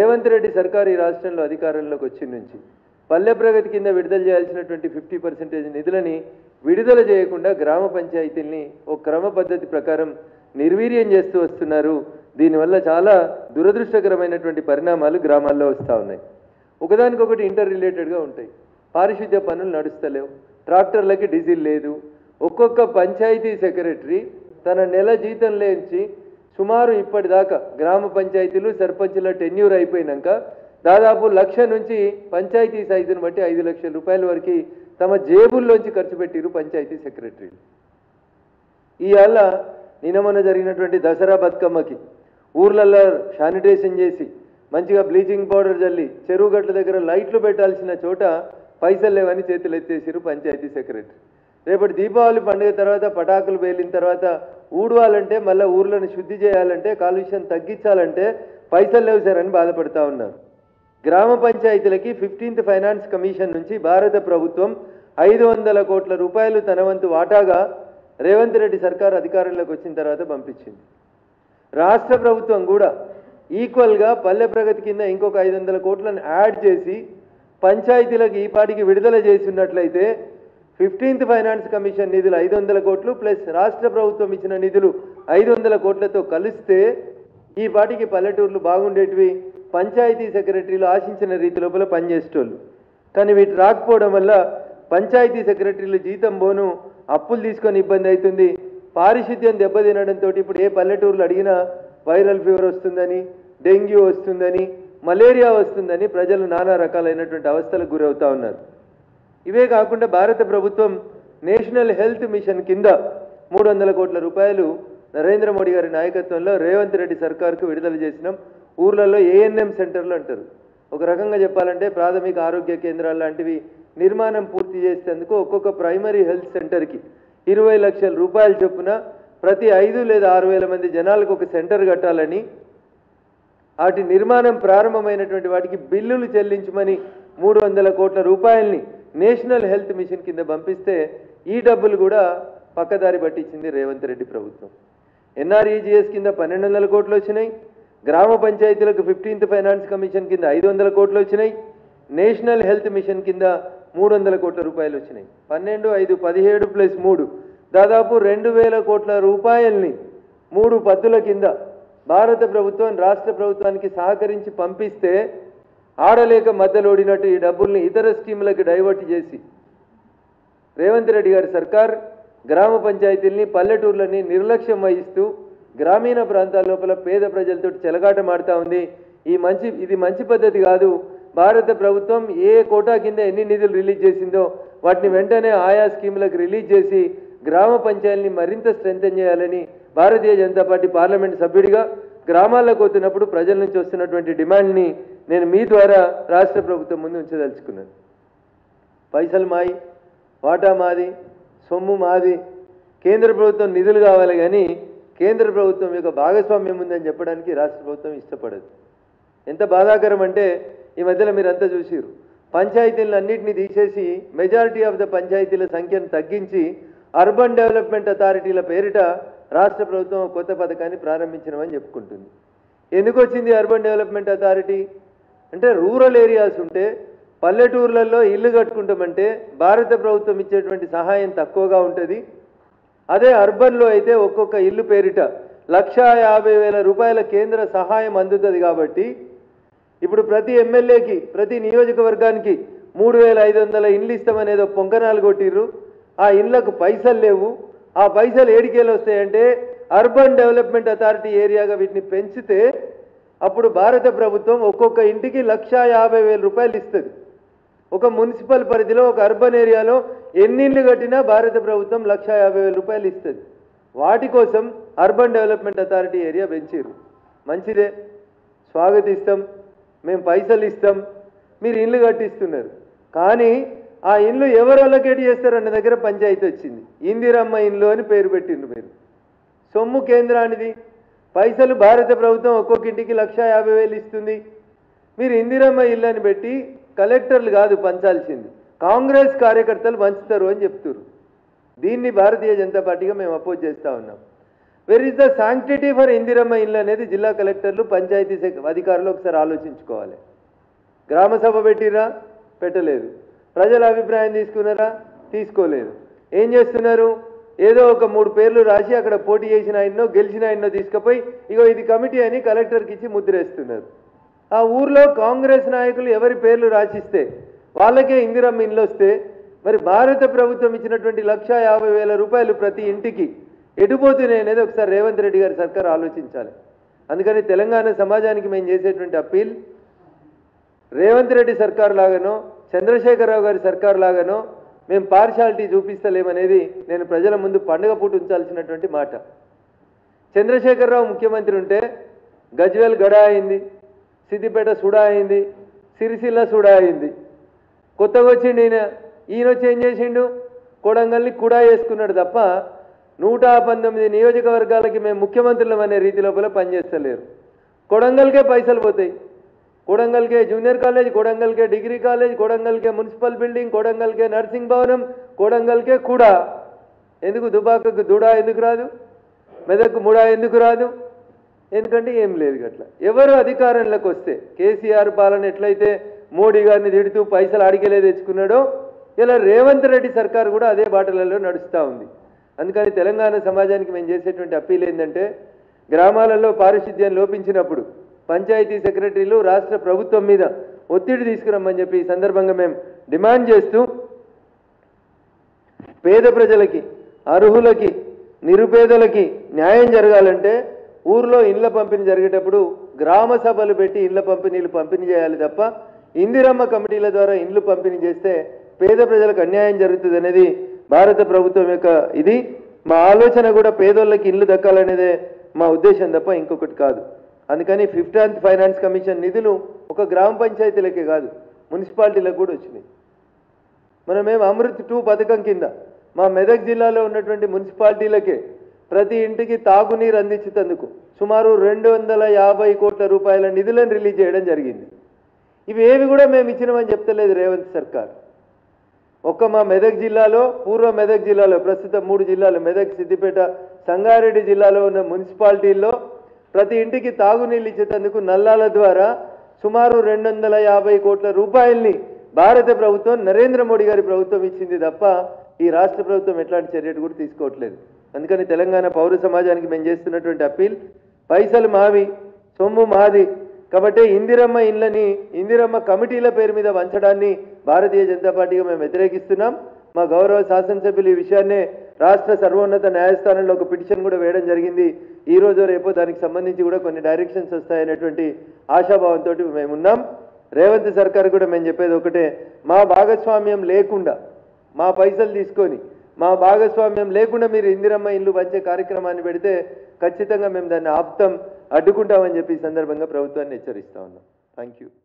రేవంత్ రెడ్డి సర్కారు ఈ రాష్ట్రంలో అధికారంలోకి వచ్చిన నుంచి పల్లె ప్రగతి కింద విడుదల చేయాల్సినటువంటి ఫిఫ్టీ పర్సెంటేజ్ నిధులని విడుదల చేయకుండా గ్రామ పంచాయతీల్ని ఒక క్రమ పద్ధతి ప్రకారం నిర్వీర్యం చేస్తూ వస్తున్నారు దీనివల్ల చాలా దురదృష్టకరమైనటువంటి పరిణామాలు గ్రామాల్లో వస్తూ ఉన్నాయి ఒకదానికొకటి ఇంటర్ రిలేటెడ్గా ఉంటాయి పారిశుద్ధ్య పనులు నడుస్తలేవు ట్రాక్టర్లకి డీజిల్ లేదు ఒక్కొక్క పంచాయతీ సెక్రటరీ తన నెల జీతం లేంచి సుమారు ఇప్పటిదాకా గ్రామ పంచాయతీలు సర్పంచుల టెన్యూర్ అయిపోయినాక దాదాపు లక్ష నుంచి పంచాయతీ సైజును బట్టి ఐదు లక్షల రూపాయల వరకు తమ జేబుల్లోంచి ఖర్చు పెట్టిరు పంచాయతీ సెక్రటరీలు ఇవాళ నిన్న మొన్న జరిగినటువంటి దసరా బతుకమ్మకి ఊర్లల్లో శానిటేషన్ చేసి మంచిగా బ్లీచింగ్ పౌడర్ చల్లి చెరువు గట్ల దగ్గర లైట్లు పెట్టాల్సిన చోట పైసలు లేవని చేతులు ఎత్తేసిరు పంచాయతీ సెక్రటరీ రేపటి దీపావళి పండుగ తర్వాత పటాకులు పేలిన తర్వాత ఊడవాలంటే మళ్ళీ ఊర్లను శుద్ధి చేయాలంటే కాలుష్యం తగ్గించాలంటే పైసలు లేవు సార్ అని బాధపడతా ఉన్నారు గ్రామ పంచాయతీలకి ఫిఫ్టీన్త్ ఫైనాన్స్ కమిషన్ నుంచి భారత ప్రభుత్వం ఐదు వందల కోట్ల రూపాయలు తన వంతు వాటాగా రేవంత్ రెడ్డి సర్కార్ అధికారంలోకి వచ్చిన తర్వాత పంపించింది రాష్ట్ర ప్రభుత్వం కూడా ఈక్వల్గా పల్లె ప్రగతి కింద ఇంకొక ఐదు వందల కోట్లను యాడ్ చేసి పంచాయతీలకు ఈ పాటికి విడుదల చేసి ఉన్నట్లయితే ఫిఫ్టీన్త్ ఫైనాన్స్ కమిషన్ నిధులు ఐదు వందల కోట్లు ప్లస్ రాష్ట్ర ప్రభుత్వం ఇచ్చిన నిధులు ఐదు వందల కోట్లతో కలిస్తే ఈ పాటికి పల్లెటూర్లు బాగుండేటివి పంచాయతీ సెక్రటరీలు ఆశించిన రీతి లోపల పనిచేసేటోళ్ళు కానీ వీటి రాకపోవడం వల్ల పంచాయతీ సెక్రటరీలు జీతం పోను అప్పులు తీసుకొని ఇబ్బంది అవుతుంది పారిశుద్ధ్యం దెబ్బతినడంతో ఇప్పుడు ఏ పల్లెటూర్లు అడిగినా వైరల్ ఫీవర్ వస్తుందని డెంగ్యూ వస్తుందని మలేరియా వస్తుందని ప్రజలు నానా రకాలైనటువంటి అవస్థలకు గురవుతా ఉన్నారు ఇవే కాకుండా భారత ప్రభుత్వం నేషనల్ హెల్త్ మిషన్ కింద మూడు వందల కోట్ల రూపాయలు నరేంద్ర మోడీ గారి నాయకత్వంలో రేవంత్ రెడ్డి సర్కార్కు విడుదల చేసినాం ఊర్లలో ఏఎన్ఎం సెంటర్లు అంటారు ఒక రకంగా చెప్పాలంటే ప్రాథమిక ఆరోగ్య కేంద్రాలు లాంటివి నిర్మాణం పూర్తి చేసేందుకు ఒక్కొక్క ప్రైమరీ హెల్త్ సెంటర్కి ఇరవై లక్షల రూపాయల చొప్పున ప్రతి ఐదు లేదా ఆరు వేల మంది జనాలకు ఒక సెంటర్ కట్టాలని వాటి నిర్మాణం ప్రారంభమైనటువంటి వాటికి బిల్లులు చెల్లించమని మూడు వందల కోట్ల రూపాయల్ని నేషనల్ హెల్త్ మిషన్ కింద పంపిస్తే ఈ డబ్బులు కూడా పక్కదారి పట్టించింది రేవంత్ రెడ్డి ప్రభుత్వం ఎన్ఆర్ఈజిఎస్ కింద పన్నెండు వందల కోట్లు వచ్చినాయి గ్రామ పంచాయతీలకు ఫిఫ్టీన్త్ ఫైనాన్స్ కమిషన్ కింద ఐదు వందల కోట్లు వచ్చినాయి నేషనల్ హెల్త్ మిషన్ కింద మూడు వందల కోట్ల రూపాయలు వచ్చినాయి పన్నెండు ఐదు పదిహేడు ప్లస్ మూడు దాదాపు రెండు వేల కోట్ల రూపాయల్ని మూడు పద్దుల కింద భారత ప్రభుత్వం రాష్ట్ర ప్రభుత్వానికి సహకరించి పంపిస్తే ఆడలేక మధ్యలోడినట్టు ఈ డబ్బుల్ని ఇతర స్కీములకు డైవర్ట్ చేసి రేవంత్ రెడ్డి గారి సర్కార్ గ్రామ పంచాయతీల్ని పల్లెటూర్లని నిర్లక్ష్యం వహిస్తూ గ్రామీణ ప్రాంతాల లోపల పేద ప్రజలతో చెలగాటమాడుతూ ఉంది ఈ మంచి ఇది మంచి పద్ధతి కాదు భారత ప్రభుత్వం ఏ కోటా కింద ఎన్ని నిధులు రిలీజ్ చేసిందో వాటిని వెంటనే ఆయా స్కీములకు రిలీజ్ చేసి గ్రామ పంచాయతీని మరింత స్ట్రెంథెన్ చేయాలని భారతీయ జనతా పార్టీ పార్లమెంట్ సభ్యుడిగా గ్రామాల్లోకి వస్తున్నప్పుడు ప్రజల నుంచి వస్తున్నటువంటి డిమాండ్ని నేను మీ ద్వారా రాష్ట్ర ప్రభుత్వం ముందు ఉంచదలుచుకున్నాను పైసలు మాయి వాటా మాది సొమ్ము మాది కేంద్ర ప్రభుత్వం నిధులు కావాలి కానీ కేంద్ర ప్రభుత్వం యొక్క భాగస్వామ్యం ఉందని చెప్పడానికి రాష్ట్ర ప్రభుత్వం ఇష్టపడదు ఎంత బాధాకరం అంటే ఈ మధ్యలో మీరంతా చూసిరు పంచాయతీలను అన్నింటినీ తీసేసి మెజారిటీ ఆఫ్ ద పంచాయతీల సంఖ్యను తగ్గించి అర్బన్ డెవలప్మెంట్ అథారిటీల పేరిట రాష్ట్ర ప్రభుత్వం ఒక కొత్త పథకాన్ని ప్రారంభించినమని చెప్పుకుంటుంది ఎందుకు వచ్చింది అర్బన్ డెవలప్మెంట్ అథారిటీ అంటే రూరల్ ఏరియాస్ ఉంటే పల్లెటూర్లలో ఇల్లు కట్టుకుంటామంటే భారత ప్రభుత్వం ఇచ్చేటువంటి సహాయం తక్కువగా ఉంటుంది అదే అర్బన్లో అయితే ఒక్కొక్క ఇల్లు పేరిట లక్షా యాభై వేల రూపాయల కేంద్ర సహాయం అందుతుంది కాబట్టి ఇప్పుడు ప్రతి ఎమ్మెల్యేకి ప్రతి నియోజకవర్గానికి మూడు వేల ఐదు వందల ఇండ్లు ఇస్తామనేదో పొంకనాలు కొట్టిర్రు ఆ ఇండ్లకు పైసలు లేవు ఆ పైసలు ఏడికేలు వస్తాయంటే అర్బన్ డెవలప్మెంట్ అథారిటీ ఏరియాగా వీటిని పెంచితే అప్పుడు భారత ప్రభుత్వం ఒక్కొక్క ఇంటికి లక్షా యాభై వేల రూపాయలు ఇస్తుంది ఒక మున్సిపల్ పరిధిలో ఒక అర్బన్ ఏరియాలో ఎన్ని ఇళ్ళు కట్టినా భారత ప్రభుత్వం లక్షా యాభై వేల రూపాయలు ఇస్తుంది వాటి కోసం అర్బన్ డెవలప్మెంట్ అథారిటీ ఏరియా పెంచారు మంచిదే స్వాగతిస్తాం మేము పైసలు ఇస్తాం మీరు ఇల్లు కట్టిస్తున్నారు కానీ ఆ ఇల్లు ఎవరు అలొకేట్ చేస్తారన్న దగ్గర పంచాయతీ వచ్చింది ఇందిరమ్మ ఇల్లు అని పేరు పెట్టిండ్రు మీరు సొమ్ము కేంద్రానిది పైసలు భారత ప్రభుత్వం ఒక్కొక్క ఇంటికి లక్ష యాభై వేలు ఇస్తుంది మీరు ఇందిరమ్మ ఇల్లు అని పెట్టి కలెక్టర్లు కాదు పంచాల్సింది కాంగ్రెస్ కార్యకర్తలు పంచుతారు అని చెప్తున్నారు దీన్ని భారతీయ జనతా పార్టీగా మేము అపోజ్ చేస్తూ ఉన్నాం where is the sanctity for Indiramma ఇల్లు అనేది జిల్లా కలెక్టర్లు పంచాయతీ శాఖ అధికారులు ఒకసారి ఆలోచించుకోవాలి గ్రామ సభ పెట్టిరా పెట్టలేదు ప్రజల అభిప్రాయం తీసుకున్నారా తీసుకోలేదు ఏం చేస్తున్నారు ఏదో ఒక మూడు పేర్లు రాసి అక్కడ పోటీ చేసిన ఆయన్నో గెలిచిన ఆయన్నో తీసుకుపోయి ఇగో ఇది కమిటీ అని కలెక్టర్కి ఇచ్చి ముద్రేస్తున్నారు ఆ ఊర్లో కాంగ్రెస్ నాయకులు ఎవరి పేర్లు రాసిస్తే వాళ్ళకే ఇందిరమ్మ ఇండ్లు వస్తే మరి భారత ప్రభుత్వం ఇచ్చినటువంటి లక్ష యాభై వేల రూపాయలు ప్రతి ఇంటికి ఎటుపోతున్నాయి అనేది ఒకసారి రేవంత్ రెడ్డి గారి సర్కార్ ఆలోచించాలి అందుకని తెలంగాణ సమాజానికి మేము చేసేటువంటి అప్పీల్ రేవంత్ రెడ్డి సర్కార్ లాగానో చంద్రశేఖరరావు గారి సర్కార్ లాగానో మేము పార్షాలిటీ చూపిస్తలేమనేది నేను ప్రజల ముందు పండుగ పూట ఉంచాల్సినటువంటి మాట చంద్రశేఖరరావు ముఖ్యమంత్రి ఉంటే గజ్వేల్ గడా అయింది సిద్దిపేట సుడా అయింది సిరిసిల్ల సుడా అయింది కొత్తగా వచ్చిండు ఈయన ఈయన వచ్చి ఏం చేసిండు కొడంగల్ని కుడా చేసుకున్నాడు తప్ప నూట పంతొమ్మిది నియోజకవర్గాలకి మేము ముఖ్యమంత్రులం అనే రీతి లోపల పనిచేస్తలేరు కొడంగల్కే పైసలు పోతాయి కొడంగల్కే జూనియర్ కాలేజ్ కొడంగల్కే డిగ్రీ కాలేజ్ కొడంగల్కే మున్సిపల్ బిల్డింగ్ కొడంగల్కే నర్సింగ్ భవనం కొడంగల్కే కూడా ఎందుకు దుబాకకు దుడా ఎందుకు రాదు మెదక్కు ముడా ఎందుకు రాదు ఎందుకంటే ఏం లేదు గట్ల ఎవరు అధికారంలోకి వస్తే కేసీఆర్ పాలన ఎట్లయితే మోడీ గారిని తిడుతూ పైసలు అడిగలే తెచ్చుకున్నాడో ఇలా రేవంత్ రెడ్డి సర్కార్ కూడా అదే బాటలలో నడుస్తూ ఉంది అందుకని తెలంగాణ సమాజానికి మేము చేసేటువంటి అప్పీల్ ఏంటంటే గ్రామాలలో పారిశుద్ధ్యం లోపించినప్పుడు పంచాయతీ సెక్రటరీలు రాష్ట్ర ప్రభుత్వం మీద ఒత్తిడి తీసుకురమ్మని చెప్పి ఈ సందర్భంగా మేము డిమాండ్ చేస్తూ పేద ప్రజలకి అర్హులకి నిరుపేదలకి న్యాయం జరగాలంటే ఊర్లో ఇండ్ల పంపిణీ జరిగేటప్పుడు గ్రామ సభలు పెట్టి ఇండ్ల పంపిణీలు పంపిణీ చేయాలి తప్ప ఇందిరమ్మ కమిటీల ద్వారా ఇండ్లు పంపిణీ చేస్తే పేద ప్రజలకు అన్యాయం జరుగుతుంది అనేది భారత ప్రభుత్వం యొక్క ఇది మా ఆలోచన కూడా పేదోళ్ళకి ఇల్లు దక్కాలనేదే మా ఉద్దేశం తప్ప ఇంకొకటి కాదు అందుకని ఫిఫ్టీన్త్ ఫైనాన్స్ కమిషన్ నిధులు ఒక గ్రామ పంచాయతీలకే కాదు మున్సిపాలిటీలకు కూడా వచ్చినాయి మనమేం అమృత్ టూ పథకం కింద మా మెదక్ జిల్లాలో ఉన్నటువంటి మున్సిపాలిటీలకే ప్రతి ఇంటికి తాగునీరు అందించేందుకు సుమారు రెండు వందల యాభై కోట్ల రూపాయల నిధులను రిలీజ్ చేయడం జరిగింది ఇవి ఏవి కూడా మేము ఇచ్చినామని చెప్తలేదు రేవంత్ సర్కార్ ఒక్క మా మెదక్ జిల్లాలో పూర్వ మెదక్ జిల్లాలో ప్రస్తుతం మూడు జిల్లాలు మెదక్ సిద్దిపేట సంగారెడ్డి జిల్లాలో ఉన్న మున్సిపాలిటీల్లో ప్రతి ఇంటికి తాగునీళ్ళు ఇచ్చేందుకు నల్లాల ద్వారా సుమారు రెండు వందల యాభై కోట్ల రూపాయల్ని భారత ప్రభుత్వం నరేంద్ర మోడీ గారి ప్రభుత్వం ఇచ్చింది తప్ప ఈ రాష్ట్ర ప్రభుత్వం ఎట్లాంటి చర్యలు కూడా తీసుకోవట్లేదు అందుకని తెలంగాణ పౌర సమాజానికి మేము చేస్తున్నటువంటి అప్పీల్ పైసలు మావి సొమ్ము మాది కాబట్టి ఇందిరమ్మ ఇళ్ళని ఇందిరమ్మ కమిటీల పేరు మీద వంచడాన్ని భారతీయ జనతా పార్టీగా మేము వ్యతిరేకిస్తున్నాం మా గౌరవ శాసనసభ్యులు ఈ విషయాన్నే రాష్ట్ర సర్వోన్నత న్యాయస్థానంలో ఒక పిటిషన్ కూడా వేయడం జరిగింది ఈ రోజు రేపు దానికి సంబంధించి కూడా కొన్ని డైరెక్షన్స్ వస్తాయనేటువంటి ఆశాభావంతో మేము ఉన్నాం రేవంత్ సర్కార్ కూడా మేము చెప్పేది ఒకటే మా భాగస్వామ్యం లేకుండా మా పైసలు తీసుకొని మా భాగస్వామ్యం లేకుండా మీరు ఇందిరమ్మ ఇల్లు పంచే కార్యక్రమాన్ని పెడితే ఖచ్చితంగా మేము దాన్ని ఆపుతాం అడ్డుకుంటామని చెప్పి ఈ సందర్భంగా ప్రభుత్వాన్ని హెచ్చరిస్తా ఉన్నాం థ్యాంక్ యూ